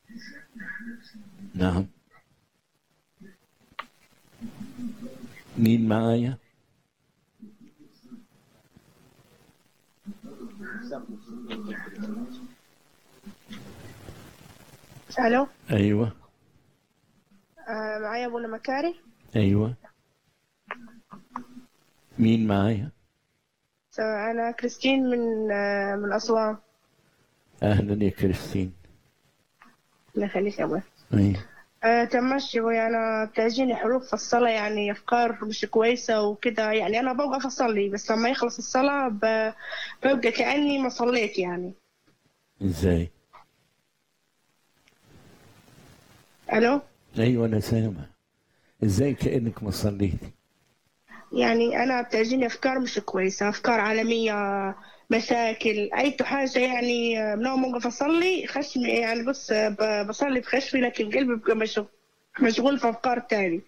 نعم مين معايا الو ايوه آه معايا ابونا مكاري ايوه مين معايا س- انا كريستين من آه من اسوان اهلا يا كريستين الله يخليك يا ابوي أيوة. آه تمشي ابوي انا بتجيني حروب في الصلاة يعني افكار مش كويسة وكده يعني انا بوقف اصلي بس لما يخلص الصلاة ب... ببقى كأني ما صليت يعني ازاي الو ايوه انا سامع ازاي كانك ما صليتي يعني انا بتجيني افكار مش كويسة افكار عالمية مشاكل اي حاجة يعني آه، من اول ما اوقف اصلي خشمي يعني بص آه، ب- بصلي بخشمي لكن قلبي بيبقى مشغول مشغول في افكار تاني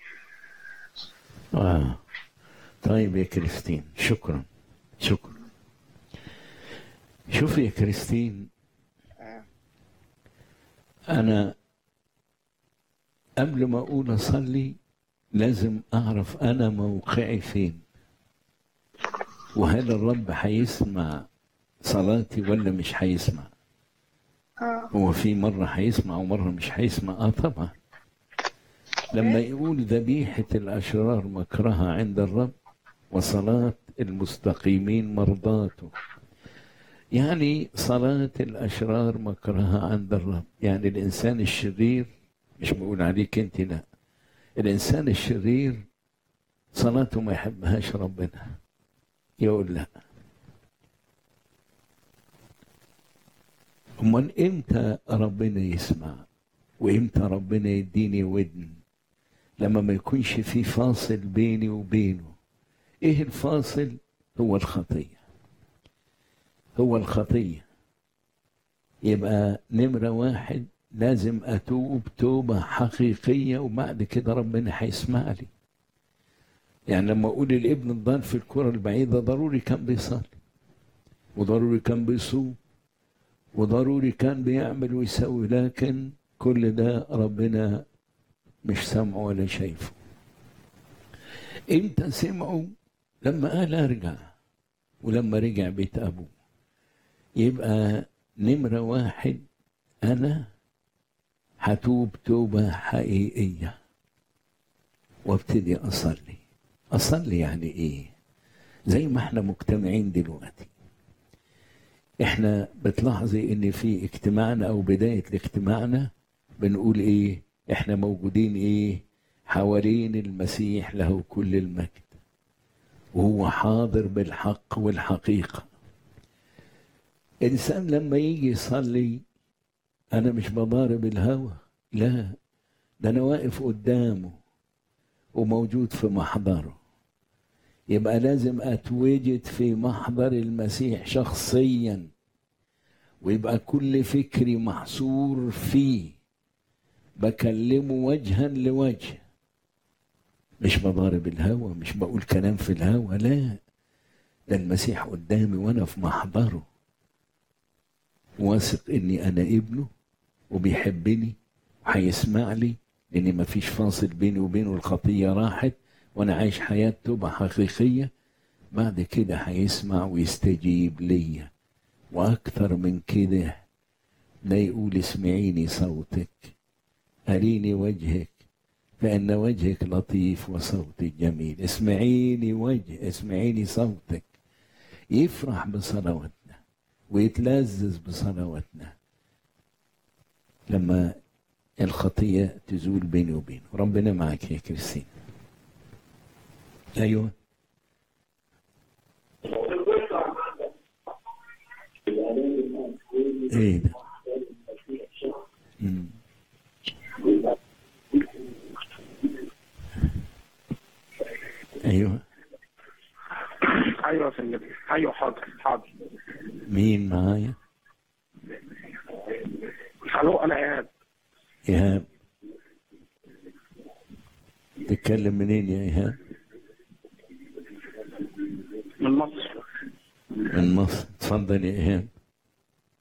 اه طيب يا كريستين شكرا شكرا شوفي يا كريستين انا قبل ما اقول اصلي لازم اعرف انا موقعي فين وهل الرب هيسمع صلاتي ولا مش هيسمع اه هو في مرة هيسمع ومرة مش هيسمع اه طبعا لما يقول ذبيحة الأشرار مكرها عند الرب وصلاة المستقيمين مرضاته يعني صلاة الأشرار مكرها عند الرب يعني الإنسان الشرير مش بقول عليك أنت لا الإنسان الشرير صلاته ما يحبهاش ربنا يقول لا امال امتى ربنا يسمع وامتى ربنا يديني ودن لما ما يكونش في فاصل بيني وبينه ايه الفاصل هو الخطيه هو الخطيه يبقى نمره واحد لازم اتوب توبه حقيقيه وبعد كده ربنا هيسمع لي يعني لما اقول الابن الضال في الكره البعيده ضروري كان بيصلي وضروري كان بيصوم وضروري كان بيعمل ويسوي لكن كل ده ربنا مش سامعه ولا شايفه امتى سمعه لما قال ارجع ولما رجع بيت ابوه يبقى نمرة واحد انا هتوب توبة حقيقية وابتدي اصلي اصلي يعني ايه زي ما احنا مجتمعين دلوقتي احنا بتلاحظي ان في اجتماعنا او بدايه اجتماعنا بنقول ايه احنا موجودين ايه حوالين المسيح له كل المجد وهو حاضر بالحق والحقيقه انسان لما يجي يصلي انا مش بضارب الهوى لا ده انا واقف قدامه وموجود في محضره يبقى لازم اتوجد في محضر المسيح شخصيا ويبقى كل فكري محصور فيه بكلمه وجها لوجه مش بضارب الهوى مش بقول كلام في الهوى لا ده المسيح قدامي وانا في محضره واثق اني انا ابنه وبيحبني وهيسمع لي لان مفيش فاصل بيني وبينه الخطيه راحت وانا عايش حياه توبه حقيقيه بعد كده هيسمع ويستجيب ليا واكثر من كده لا يقول اسمعيني صوتك اريني وجهك فان وجهك لطيف وصوتك جميل اسمعيني وجه اسمعيني صوتك يفرح بصلواتنا ويتلذذ بصلواتنا لما الخطيه تزول بيني وبينه ربنا معك يا كريستين ايوه ايه ده مم. ايوه ايوه يا فندم ايوه حاضر حاضر مين معايا الو انا ايهاب ايهاب تتكلم منين يا ايهاب من مصر من مصر اتفضل يا ايهاب